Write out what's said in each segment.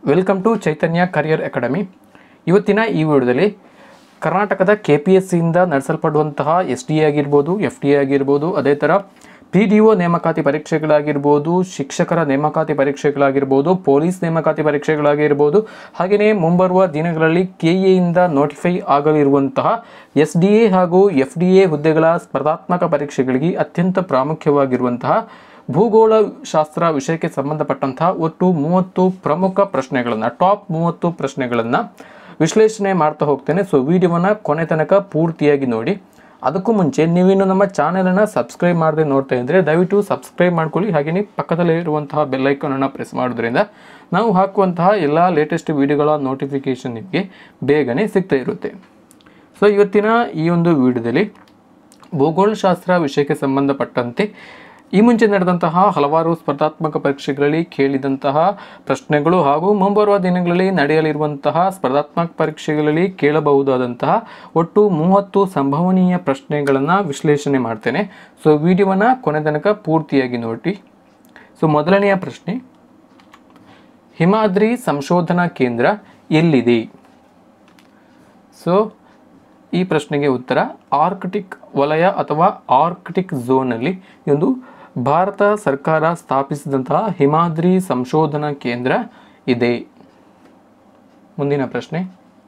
welcome to Chaitanya career academy ಇವತ್ತಿನ ಈ ವಿಡಿಯೋದಲ್ಲಿ ಕರ್ನಾಟಕದ ಕೆ ಪಿ ಎಸ್ ಸಿಯಿಂದ ನಡೆಸಲ್ಪಡುವಂತಹ ಎಸ್ ಡಿ ಎ ಆಗಿರ್ಬೋದು ಎಫ್ ಡಿ ಎ ಆಗಿರ್ಬೋದು ಅದೇ ಥರ ಪಿ ಡಿ ಒ ನೇಮಕಾತಿ ಪರೀಕ್ಷೆಗಳಾಗಿರ್ಬೋದು ಶಿಕ್ಷಕರ ನೇಮಕಾತಿ ಪರೀಕ್ಷೆಗಳಾಗಿರ್ಬೋದು ಪೊಲೀಸ್ ನೇಮಕಾತಿ ಪರೀಕ್ಷೆಗಳಾಗಿರ್ಬೋದು ಹಾಗೆಯೇ ಮುಂಬರುವ ದಿನಗಳಲ್ಲಿ ಕೆ ಎಯಿಂದ ನೋಟಿಫೈ ಆಗಲಿರುವಂತಹ ಎಸ್ ಡಿ ಎ ಹಾಗೂ ಎಫ್ ಡಿ ಎ ಹುದ್ದೆಗಳ ಸ್ಪರ್ಧಾತ್ಮಕ ಪರೀಕ್ಷೆಗಳಿಗೆ ಅತ್ಯಂತ ಪ್ರಾಮುಖ್ಯವಾಗಿರುವಂತಹ ಭೂಗೋಳ ಶಾಸ್ತ್ರ ವಿಷಯಕ್ಕೆ ಸಂಬಂಧಪಟ್ಟಂತಹ ಒಟ್ಟು ಮೂವತ್ತು ಪ್ರಮುಖ ಪ್ರಶ್ನೆಗಳನ್ನು ಟಾಪ್ ಮೂವತ್ತು ಪ್ರಶ್ನೆಗಳನ್ನು ವಿಶ್ಲೇಷಣೆ ಮಾಡ್ತಾ ಹೋಗ್ತೇನೆ ಸೊ ವಿಡಿಯೋವನ್ನು ಕೊನೆ ತನಕ ಪೂರ್ತಿಯಾಗಿ ನೋಡಿ ಅದಕ್ಕೂ ಮುಂಚೆ ನೀವಿನ್ನು ನಮ್ಮ ಚಾನೆಲನ್ನು ಸಬ್ಸ್ಕ್ರೈಬ್ ಮಾಡದೆ ನೋಡ್ತಾ ಇದ್ದರೆ ದಯವಿಟ್ಟು ಸಬ್ಸ್ಕ್ರೈಬ್ ಮಾಡ್ಕೊಳ್ಳಿ ಹಾಗೆಯೇ ಪಕ್ಕದಲ್ಲೇ ಇರುವಂತಹ ಬೆಲ್ಲೈಕನನ್ನು ಪ್ರೆಸ್ ಮಾಡೋದ್ರಿಂದ ನಾವು ಹಾಕುವಂತಹ ಎಲ್ಲ ಲೇಟೆಸ್ಟ್ ವಿಡಿಯೋಗಳ ನೋಟಿಫಿಕೇಷನ್ ನಿಮಗೆ ಬೇಗನೆ ಸಿಗ್ತಾ ಇರುತ್ತೆ ಸೊ ಇವತ್ತಿನ ಈ ಒಂದು ವಿಡಿಯೋದಲ್ಲಿ ಭೂಗೋಳಶಾಸ್ತ್ರ ವಿಷಯಕ್ಕೆ ಸಂಬಂಧಪಟ್ಟಂತೆ ಈ ಮುಂಚೆ ನಡೆದಂತಹ ಹಲವಾರು ಸ್ಪರ್ಧಾತ್ಮಕ ಪರೀಕ್ಷೆಗಳಲ್ಲಿ ಕೇಳಿದಂತಹ ಪ್ರಶ್ನೆಗಳು ಹಾಗೂ ಮುಂಬರುವ ದಿನಗಳಲ್ಲಿ ನಡೆಯಲಿರುವಂತಹ ಸ್ಪರ್ಧಾತ್ಮಕ ಪರೀಕ್ಷೆಗಳಲ್ಲಿ ಕೇಳಬಹುದಾದಂತಹ ಒಟ್ಟು ಮೂವತ್ತು ಸಂಭವನೀಯ ಪ್ರಶ್ನೆಗಳನ್ನು ವಿಶ್ಲೇಷಣೆ ಮಾಡ್ತೇನೆ ಸೊ ವಿಡಿಯೋವನ್ನು ಕೊನೆ ತನಕ ಪೂರ್ತಿಯಾಗಿ ನೋಡಿ ಸೊ ಮೊದಲನೆಯ ಪ್ರಶ್ನೆ ಹಿಮಾದ್ರಿ ಸಂಶೋಧನಾ ಕೇಂದ್ರ ಎಲ್ಲಿದೆ ಸೊ ಈ ಪ್ರಶ್ನೆಗೆ ಉತ್ತರ ಆರ್ಕ್ಟಿಕ್ ವಲಯ ಅಥವಾ ಆರ್ಕ್ಟಿಕ್ ಝೋನಲ್ಲಿ ಈ ಒಂದು ಭಾರತ ಸರ್ಕಾರ ಸ್ಥಾಪಿಸಿದಂತಹ ಹಿಮಾದ್ರಿ ಸಂಶೋಧನಾ ಕೇಂದ್ರ ಇದೆ ಮುಂದಿನ ಪ್ರಶ್ನೆ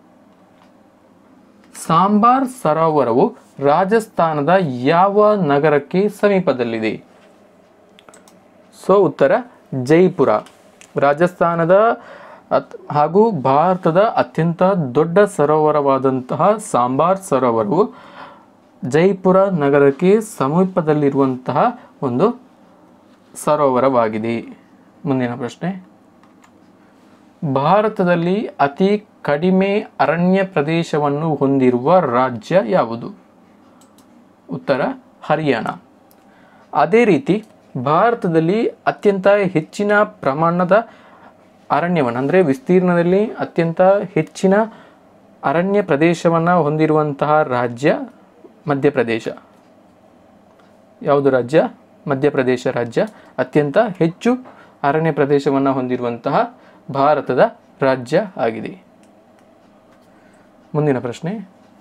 ಸಾಂಬಾರ್ ಸರೋವರವು ರಾಜಸ್ಥಾನದ ಯಾವ ನಗರಕ್ಕೆ ಸಮೀಪದಲ್ಲಿದೆ ಸೊ ಉತ್ತರ ಜೈಪುರ ರಾಜಸ್ಥಾನದ ಅತ್- ಹಾಗೂ ಭಾರತದ ಅತ್ಯಂತ ದೊಡ್ಡ ಸರೋವರವಾದಂತಹ ಸಾಂಬಾರ್ ಸರೋವರವು ಜೈಪುರ ನಗರಕ್ಕೆ ಸಮೀಪದಲ್ಲಿರುವಂತಹ ಒಂದು ಸರೋವರವಾಗಿದೆ ಮುಂದಿನ ಪ್ರಶ್ನೆ ಭಾರತದಲ್ಲಿ ಅತಿ ಕಡಿಮೆ ಅರಣ್ಯ ಪ್ರದೇಶವನ್ನು ಹೊಂದಿರುವ ರಾಜ್ಯ ಯಾವುದು ಉತ್ತರ ಹರಿಯಾಣ ಅದೇ ರೀತಿ ಭಾರತದಲ್ಲಿ ಅತ್ಯಂತ ಹೆಚ್ಚಿನ ಪ್ರಮಾಣದ ಅರಣ್ಯವನ್ನು ಅಂದರೆ ವಿಸ್ತೀರ್ಣದಲ್ಲಿ ಅತ್ಯಂತ ಹೆಚ್ಚಿನ ಅರಣ್ಯ ಪ್ರದೇಶವನ್ನು ಹೊಂದಿರುವಂತಹ ರಾಜ್ಯ ಮಧ್ಯಪ್ರದೇಶ ಯಾವುದು ರಾಜ್ಯ ಮಧ್ಯಪ್ರದೇಶ ರಾಜ್ಯ ಅತ್ಯಂತ ಹೆಚ್ಚು ಅರಣ್ಯ ಪ್ರದೇಶವನ್ನು ಹೊಂದಿರುವಂತಹ ಭಾರತದ ರಾಜ್ಯ ಆಗಿದೆ ಮುಂದಿನ ಪ್ರಶ್ನೆ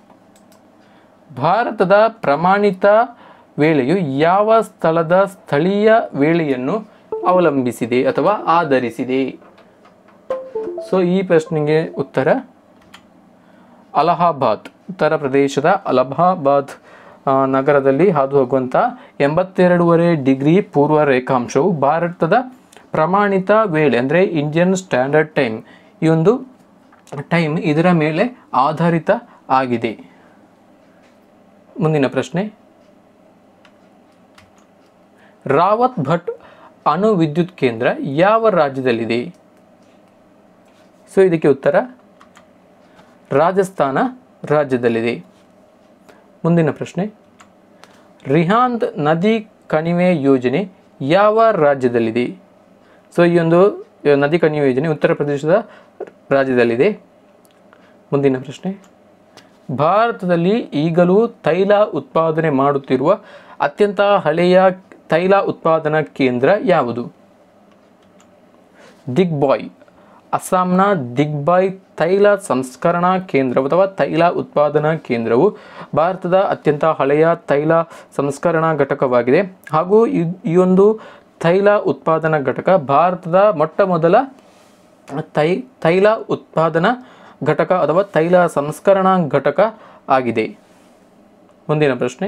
ಭಾರತದ ಪ್ರಮಾಣಿತ ವೇಳೆಯು ಯಾವ ಸ್ಥಳದ ಸ್ಥಳೀಯ ವೇಳೆಯನ್ನು ಅವಲಂಬಿಸಿದೆ ಅಥವಾ ಆಧರಿಸಿದೆ ಸೊ ಈ ಪ್ರಶ್ನೆಗೆ ಉತ್ತರ ಅಲಹಾಬಾದ್ ಉತ್ತರ ಪ್ರದೇಶದ ಅಲಹಾಬಾದ್ ಆ, ನಗರದಲ್ಲಿ ಹಾದು ಹೋಗುವಂಥ ಎಂಬತ್ತೆರಡೂವರೆ ಡಿಗ್ರಿ ಪೂರ್ವ ರೇಖಾಂಶವು ಭಾರತದ ಪ್ರಮಾಣಿತ ವೇಳೆ ಅಂದರೆ ಇಂಡಿಯನ್ ಸ್ಟ್ಯಾಂಡರ್ಡ್ ಟೈಮ್ ಈ ಒಂದು ಟೈಮ್ ಇದರ ಮೇಲೆ ಆಧಾರಿತ ಆಗಿದೆ ಮುಂದಿನ ಪ್ರಶ್ನೆ ರಾವತ್ ಭಟ್ ಅಣು ವಿದ್ಯುತ್ ಕೇಂದ್ರ ಯಾವ ರಾಜ್ಯದಲ್ಲಿದೆ ಸೊ ಇದಕ್ಕೆ ಉತ್ತರ ರಾಜಸ್ಥಾನ ರಾಜ್ಯದಲ್ಲಿದೆ ಮುಂದಿನ ಪ್ರಶ್ನೆ ರಿಹಾಂದ್ ನದಿ ಕಣಿವೆ ಯೋಜನೆ ಯಾವ ರಾಜ್ಯದಲ್ಲಿದೆ ಸೊ ಈ ಒಂದು ಆ, ನದಿ ಕಣಿವೆ ಯೋಜನೆ ಉತ್ತರ ಪ್ರದೇಶದ ರಾಜ್ಯದಲ್ಲಿದೆ ಮುಂದಿನ ಪ್ರಶ್ನೆ ಭಾರತದಲ್ಲಿ ಈಗಲೂ ತೈಲ ಉತ್ಪಾದನೆ ಮಾಡುತ್ತಿರುವ ಅತ್ಯಂತ ಹಳೆಯ ತೈಲ ಉತ್ಪಾದನಾ ಕೇಂದ್ರ ಯಾವುದು ದಿಗ್ಬಾಯ್ ಅಸ್ಸಾಂನ ದಿಗ್ಬಾಯ್ ತೈಲ ಸಂಸ್ಕರಣಾ ಕೇಂದ್ರ ಅಥವಾ ತೈಲ ಉತ್ಪಾದನಾ ಕೇಂದ್ರವು ಭಾರತದ ಅತ್ಯಂತ ಹಳೆಯ ತೈಲ ಸಂಸ್ಕರಣಾ ಘಟಕವಾಗಿದೆ ಹಾಗೂ ಈ- ಈ ಒಂದು ತೈಲ ಉತ್ಪಾದನಾ ಘಟಕ ಭಾರತದ ಮೊಟ್ಟ ಮೊದಲ ತೈ ತೈಲ ಉತ್ಪಾದನಾ ಘಟಕ ಅಥವಾ ತೈಲ ಸಂಸ್ಕರಣಾ ಘಟಕ ಆಗಿದೆ ಮುಂದಿನ ಪ್ರಶ್ನೆ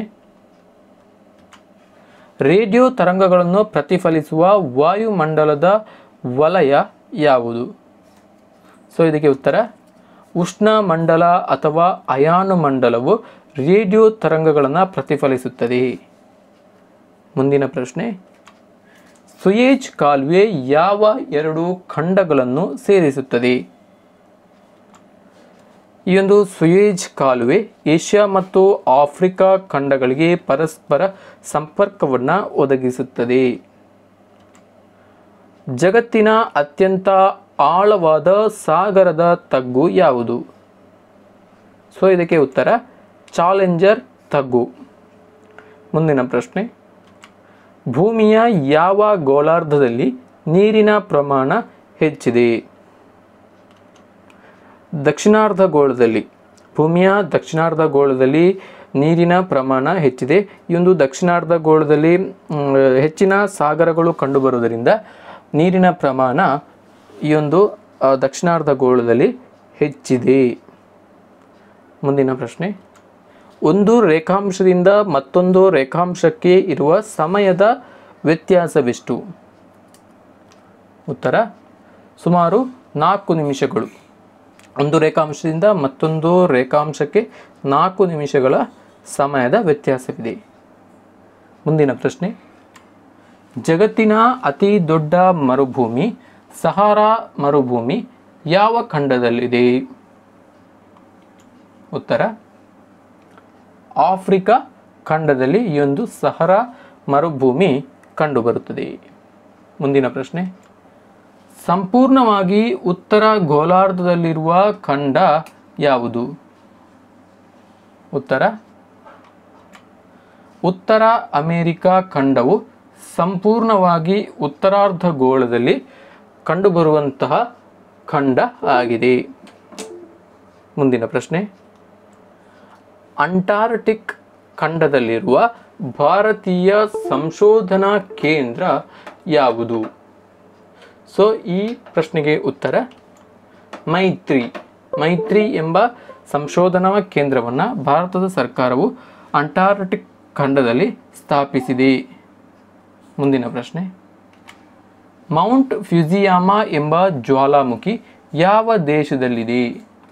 ರೇಡಿಯೋ ತರಂಗಗಳನ್ನು ಪ್ರತಿಫಲಿಸುವ ವಾಯುಮಂಡಲದ ವಲಯ ಯಾವುದು ಸೊ ಇದಕ್ಕೆ ಉತ್ತರ ಉಷ್ಣಮಂಡಲ ಅಥವಾ ಅಯಾನು ಮಂಡಲವು ರೇಡಿಯೋ ತರಂಗಗಳನ್ನು ಪ್ರತಿಫಲಿಸುತ್ತದೆ ಮುಂದಿನ ಪ್ರಶ್ನೆ ಸುಯೇಜ್ ಕಾಲುವೆ ಯಾವ ಎರಡು ಖಂಡಗಳನ್ನು ಸೇರಿಸುತ್ತದೆ ಈ ಒಂದು ಸುಯೇಜ್ ಕಾಲುವೆ ಏಷ್ಯಾ ಮತ್ತು ಆಫ್ರಿಕಾ ಖಂಡಗಳಿಗೆ ಪರಸ್ಪರ ಸಂಪರ್ಕವನ್ನು ಒದಗಿಸುತ್ತದೆ ಜಗತ್ತಿನ ಅತ್ಯಂತ ಆಳವಾದ ಸಾಗರದ ತಗ್ಗು ಯಾವುದು ಸೊ ಇದಕ್ಕೆ ಉತ್ತರ ಚಾಲೆಂಜರ್ ತಗ್ಗು ಮುಂದಿನ ಪ್ರಶ್ನೆ ಭೂಮಿಯ ಯಾವ ಗೋಳಾರ್ಧದಲ್ಲಿ ನೀರಿನ ಪ್ರಮಾಣ ಹೆಚ್ಚಿದೆ ದಕ್ಷಿಣಾರ್ಧಗೋಳದಲ್ಲಿ ಭೂಮಿಯ ದಕ್ಷಿಣಾರ್ಧಗೋಳದಲ್ಲಿ ನೀರಿನ ಪ್ರಮಾಣ ಹೆಚ್ಚಿದೆ ಈ ಒಂದು ದಕ್ಷಿಣಾರ್ಧಗೋಳದಲ್ಲಿ ಮ್, ಹೆಚ್ಚಿನ ಸಾಗರಗಳು ಕಂಡುಬರುವುದರಿಂದ ನೀರಿನ ಪ್ರಮಾಣ ಈ ಒಂದು ಆ, ದಕ್ಷಿಣಾರ್ಧಗೋಳದಲ್ಲಿ ಹೆಚ್ಚಿದೆ ಮುಂದಿನ ಪ್ರಶ್ನೆ ಒಂದು ರೇಖಾಂಶದಿಂದ ಮತ್ತೊಂದು ರೇಖಾಂಶಕ್ಕೆ ಇರುವ ಸಮಯದ ವ್ಯತ್ಯಾಸವೆಷ್ಟು ಉತ್ತರ ಸುಮಾರು ನಾಲ್ಕು ನಿಮಿಷಗಳು ಒಂದು ರೇಖಾಂಶದಿಂದ ಮತ್ತೊಂದು ರೇಖಾಂಶಕ್ಕೆ ನಾಲ್ಕು ನಿಮಿಷಗಳ ಸಮಯದ ವ್ಯತ್ಯಾಸವಿದೆ ಮುಂದಿನ ಪ್ರಶ್ನೆ ಜಗತ್ತಿನ ಅತಿ ದೊಡ್ಡ ಮರುಭೂಮಿ ಸಹಾರಾ ಮರುಭೂಮಿ ಯಾವ ಖಂಡದಲ್ಲಿದೆ ಉತ್ತರ ಆಫ್ರಿಕಾ ಖಂಡದಲ್ಲಿ ಈ ಒಂದು ಸಹರಾ ಮರುಭೂಮಿ ಕಂಡುಬರುತ್ತದೆ ಮುಂದಿನ ಪ್ರಶ್ನೆ ಸಂಪೂರ್ಣವಾಗಿ ಉತ್ತರ ಗೋಲಾರ್ಧದಲ್ಲಿರುವ ಖಂಡ ಯಾವುದು ಉತ್ತರ ಉತ್ತರ ಅಮೆರಿಕಾ ಖಂಡವು ಸಂಪೂರ್ಣವಾಗಿ ಉತ್ತರಾರ್ಧಗೋಳದಲ್ಲಿ ಕಂಡುಬರುವಂತಹ ಖಂಡ ಆಗಿದೆ ಮುಂದಿನ ಪ್ರಶ್ನೆ ಅಂಟಾರ್ಟಿಕ್ ಖಂಡದಲ್ಲಿರುವ ಭಾರತೀಯ ಸಂಶೋಧನಾ ಕೇಂದ್ರ ಯಾವುದು ಸೊ ಈ ಪ್ರಶ್ನೆಗೆ ಉತ್ತರ ಮೈತ್ರಿ ಮೈತ್ರಿ ಎಂಬ ಸಂಶೋಧನಾ ಕೇಂದ್ರವನ್ನು ಭಾರತದ ಸರ್ಕಾರವು ಅಂಟಾರ್ಟಿಕ್ ಖಂಡದಲ್ಲಿ ಸ್ಥಾಪಿಸಿದೆ ಮುಂದಿನ ಪ್ರಶ್ನೆ ಮೌಂಟ್ ಫ್ಯುಜಿಯಾಮಾ ಎಂಬ ಜ್ವಾಲಾಮುಖಿ ಯಾವ ದೇಶದಲ್ಲಿದೆ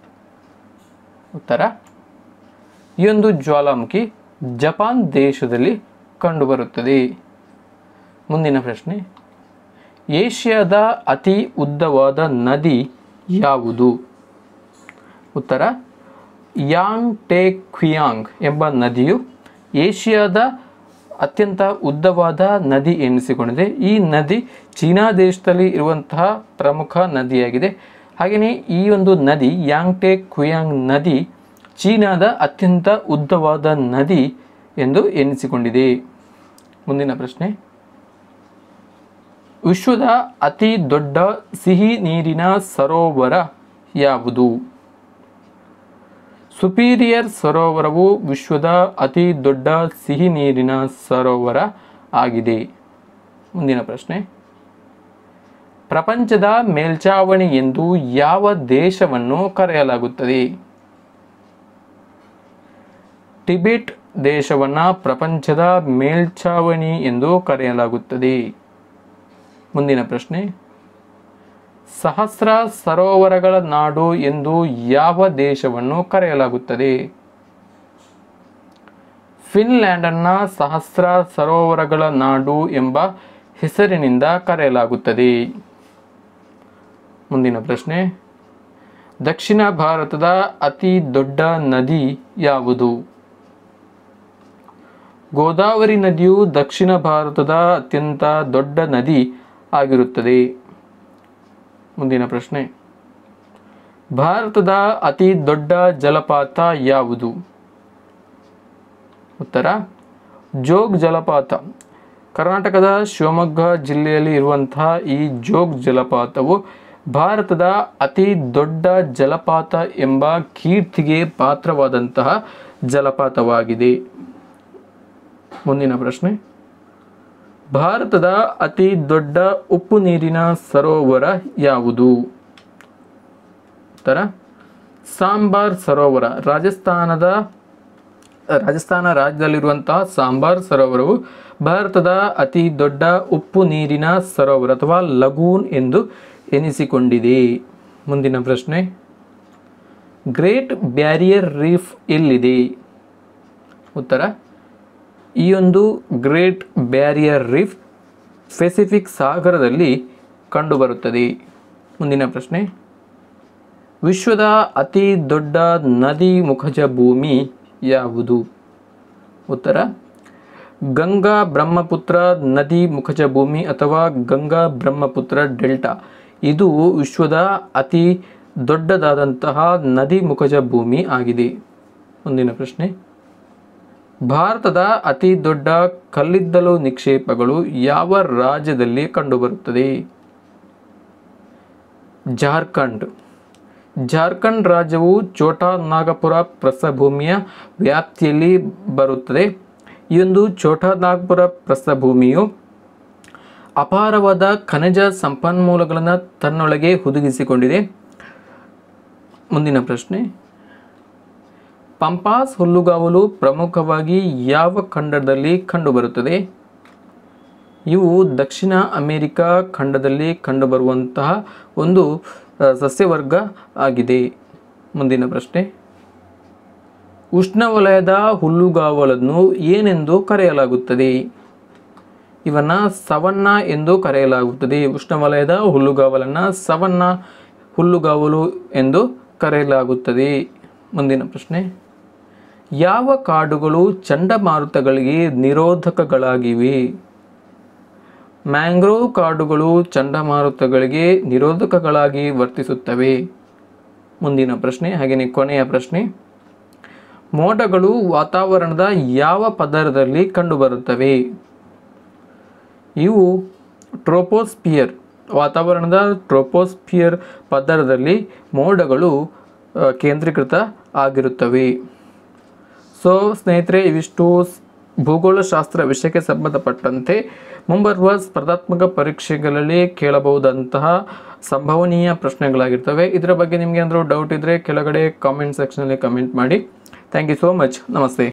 ಉತ್ತರ ಈ ಒಂದು ಜ್ವಾಲಾಮುಖಿ ಜಪಾನ್ ದೇಶದಲ್ಲಿ ಕಂಡುಬರುತ್ತದೆ ಮುಂದಿನ ಪ್ರಶ್ನೆ ಏಷ್ಯಾದ ಅತಿ ಉದ್ದವಾದ ನದಿ ಯಾವುದು ಉತ್ತರ ಯಾಂಗ್ ಟೆ ಕ್ವಿಯಾಂಗ್ ಎಂಬ ನದಿಯು ಏಷ್ಯಾದ ಅತ್ಯಂತ ಉದ್ದವಾದ ನದಿ ಎನಿಸಿಕೊಂಡಿದೆ ಈ ನದಿ ಚೀನಾ ದೇಶದಲ್ಲಿ ಇರುವಂತಹ ಪ್ರಮುಖ ನದಿಯಾಗಿದೆ ಹಾಗೆಯೇ ಈ ಒಂದು ನದಿ ಯಾಂಗ್ ಟೆ ಕ್ವಿಯಾಂಗ್ ನದಿ ಚೀನಾದ ಅತ್ಯಂತ ಉದ್ದವಾದ ನದಿ ಎಂದು ಎನಿಸಿಕೊಂಡಿದೆ ಮುಂದಿನ ಪ್ರಶ್ನೆ ವಿಶ್ವದ ಅತಿ ದೊಡ್ಡ ಸಿಹಿ ನೀರಿನ ಸರೋವರ ಯಾವುದು ಸುಪೀರಿಯರ್ ಸರೋವರವು ವಿಶ್ವದ ಅತಿ ದೊಡ್ಡ ಸಿಹಿ ನೀರಿನ ಸರೋವರ ಆಗಿದೆ ಮುಂದಿನ ಪ್ರಶ್ನೆ ಪ್ರಪಂಚದ ಮೇಲ್ಚಾವಣಿ ಎಂದು ಯಾವ ದೇಶವನ್ನು ಕರೆಯಲಾಗುತ್ತದೆ ಟಿಬೆಟ್ ದೇಶವನ್ನು ಪ್ರಪಂಚದ ಮೇಲ್ಚಾವಣಿ ಎಂದು ಕರೆಯಲಾಗುತ್ತದೆ ಮುಂದಿನ ಪ್ರಶ್ನೆ ಸಹಸ್ರ ಸರೋವರಗಳ ನಾಡು ಎಂದು ಯಾವ ದೇಶವನ್ನು ಕರೆಯಲಾಗುತ್ತದೆ ಫಿನ್ಲ್ಯಾಂಡನ್ನ ಸಹಸ್ರ ಸರೋವರಗಳ ನಾಡು ಎಂಬ ಹೆಸರಿನಿಂದ ಕರೆಯಲಾಗುತ್ತದೆ ಮುಂದಿನ ಪ್ರಶ್ನೆ ದಕ್ಷಿಣ ಭಾರತದ ಅತಿ ದೊಡ್ಡ ನದಿ ಯಾವುದು ಗೋದಾವರಿ ನದಿಯು ದಕ್ಷಿಣ ಭಾರತದ ಅತ್ಯಂತ ದೊಡ್ಡ ನದಿ ಆಗಿರುತ್ತದೆ ಮುಂದಿನ ಪ್ರಶ್ನೆ ಭಾರತದ ಅತಿ ದೊಡ್ಡ ಜಲಪಾತ ಯಾವುದು ಉತ್ತರ ಜೋಗ್ ಜಲಪಾತ ಕರ್ನಾಟಕದ ಶಿವಮೊಗ್ಗ ಜಿಲ್ಲೆಯಲ್ಲಿ ಇರುವಂತಹ ಈ ಜೋಗ್ ಜಲಪಾತವು ಭಾರತದ ಅತಿ ದೊಡ್ಡ ಜಲಪಾತ ಎಂಬ ಕೀರ್ತಿಗೆ ಪಾತ್ರವಾದಂತಹ ಜಲಪಾತವಾಗಿದೆ ಮುಂದಿನ ಪ್ರಶ್ನೆ ಭಾರತದ ಅತಿ ದೊಡ್ಡ ಉಪ್ಪು ನೀರಿನ ಸರೋವರ ಯಾವುದು ಉತ್ತರ ಸಾಂಬಾರ್ ಸರೋವರ ರಾಜಸ್ಥಾನದ ರಾಜಸ್ಥಾನ ರಾಜ್ಯದಲ್ಲಿರುವಂತಹ ಸಾಂಬಾರ್ ಸರೋವರವು ಭಾರತದ ಅತಿ ದೊಡ್ಡ ಉಪ್ಪು ನೀರಿನ ಸರೋವರ ಅಥವಾ ಲಗೂನ್ ಎಂದು ಎನಿಸಿಕೊಂಡಿದೆ ಮುಂದಿನ ಪ್ರಶ್ನೆ ಗ್ರೇಟ್ ಬ್ಯಾರಿಯರ್ ರೀಫ್ ಎಲ್ಲಿದೆ ಉತ್ತರ ಈ ಒಂದು ಗ್ರೇಟ್ ಬ್ಯಾರಿಯರ್ ರೀಫ್ ಪೆಸಿಫಿಕ್ ಸಾಗರದಲ್ಲಿ ಕಂಡುಬರುತ್ತದೆ ಮುಂದಿನ ಪ್ರಶ್ನೆ ವಿಶ್ವದ ಅತಿ ದೊಡ್ಡ ನದಿ ಮುಖಜ ಭೂಮಿ ಯಾವುದು ಉತ್ತರ ಗಂಗಾ ಬ್ರಹ್ಮಪುತ್ರ ನದಿ ಮುಖಜ ಭೂಮಿ ಅಥವಾ ಗಂಗಾ ಬ್ರಹ್ಮಪುತ್ರ ಡೆಲ್ಟಾ ಇದು ವಿಶ್ವದ ಅತಿ ದೊಡ್ಡದಾದಂತಹ ನದಿ ಮುಖಜ ಭೂಮಿ ಆಗಿದೆ ಮುಂದಿನ ಪ್ರಶ್ನೆ ಭಾರತದ ಅತಿ ದೊಡ್ಡ ಕಲ್ಲಿದ್ದಲು ನಿಕ್ಷೇಪಗಳು ಯಾವ ರಾಜ್ಯದಲ್ಲಿ ಕಂಡುಬರುತ್ತದೆ ಜಾರ್ಖಂಡ್ ಜಾರ್ಖಂಡ್ ರಾಜ್ಯವು ಛೋಟಾ ನಾಗಪುರ ಪ್ರಸ್ಥಭೂಮಿಯ ವ್ಯಾಪ್ತಿಯಲ್ಲಿ ಬರುತ್ತದೆ ಈ ಒಂದು ಛೋಟಾ ನಾಗಪುರ ಪ್ರಸ್ಥಭೂಮಿಯು ಅಪಾರವಾದ ಖನಿಜ ಸಂಪನ್ಮೂಲಗಳನ್ನು ತನ್ನೊಳಗೆ ಹುದುಗಿಸಿಕೊಂಡಿದೆ ಮುಂದಿನ ಪ್ರಶ್ನೆ ಪಂಪಾಸ್ ಹುಲ್ಲುಗಾವಲು ಪ್ರಮುಖವಾಗಿ ಯಾವ ಖಂಡದಲ್ಲಿ ಕಂಡುಬರುತ್ತದೆ ಇವು ದಕ್ಷಿಣ ಅಮೆರಿಕ ಖಂಡದಲ್ಲಿ ಕಂಡುಬರುವಂತಹ ಒಂದು ಆ, ಸಸ್ಯವರ್ಗ ಆಗಿದೆ ಮುಂದಿನ ಪ್ರಶ್ನೆ ಉಷ್ಣವಲಯದ ಹುಲ್ಲುಗಾವಲನ್ನು ಏನೆಂದು ಕರೆಯಲಾಗುತ್ತದೆ ಇವನ್ನ ಸವನ್ನ ಎಂದು ಕರೆಯಲಾಗುತ್ತದೆ ಉಷ್ಣವಲಯದ ಹುಲ್ಲುಗಾವಲನ್ನು ಸವನ್ನ ಹುಲ್ಲುಗಾವಲು ಎಂದು ಕರೆಯಲಾಗುತ್ತದೆ ಮುಂದಿನ ಪ್ರಶ್ನೆ ಯಾವ ಕಾಡುಗಳು ಚಂಡಮಾರುತಗಳಿಗೆ ನಿರೋಧಕಗಳಾಗಿವೆ ಮ್ಯಾಂಗ್ರೋವ್ ಕಾಡುಗಳು ಚಂಡಮಾರುತಗಳಿಗೆ ನಿರೋಧಕಗಳಾಗಿ ವರ್ತಿಸುತ್ತವೆ ಮುಂದಿನ ಪ್ರಶ್ನೆ ಹಾಗೆಯೇ ಕೊನೆಯ ಪ್ರಶ್ನೆ ಮೋಡಗಳು ವಾತಾವರಣದ ಯಾವ ಪದರದಲ್ಲಿ ಕಂಡುಬರುತ್ತವೆ ಇವು ಟ್ರೋಪೋಸ್ಪಿಯರ್ ವಾತಾವರಣದ ಟ್ರೋಪೋಸ್ಪಿಯರ್ ಪದರದಲ್ಲಿ ಮೋಡಗಳು ಆ, ಕೇಂದ್ರೀಕೃತ ಆಗಿರುತ್ತವೆ ಸೊ ಸ್ನೇಹಿತರೆ ಇವಿಷ್ಟು ಸ್- ಭೂಗೋಳಶಾಸ್ತ್ರ ವಿಷಯಕ್ಕೆ ಸಂಬಂಧಪಟ್ಟಂತೆ ಮುಂಬರುವ ಸ್ಪರ್ಧಾತ್ಮಕ ಪರೀಕ್ಷೆಗಳಲ್ಲಿ ಕೇಳಬಹುದಂತಹ ಸಂಭವನೀಯ ಪ್ರಶ್ನೆಗಳಾಗಿರ್ತವೆ ಇದರ ಬಗ್ಗೆ ನಿಮಗೆ ಏನಾದರೂ ಡೌಟ್ ಇದ್ದರೆ ಕೆಳಗಡೆ ಕಾಮೆಂಟ್ ಸೆಕ್ಷನಲ್ಲಿ ಕಮೆಂಟ್ ಮಾಡಿ ಥ್ಯಾಂಕ್ ಯು ಸೋ ಮಚ್ ನಮಸ್ತೆ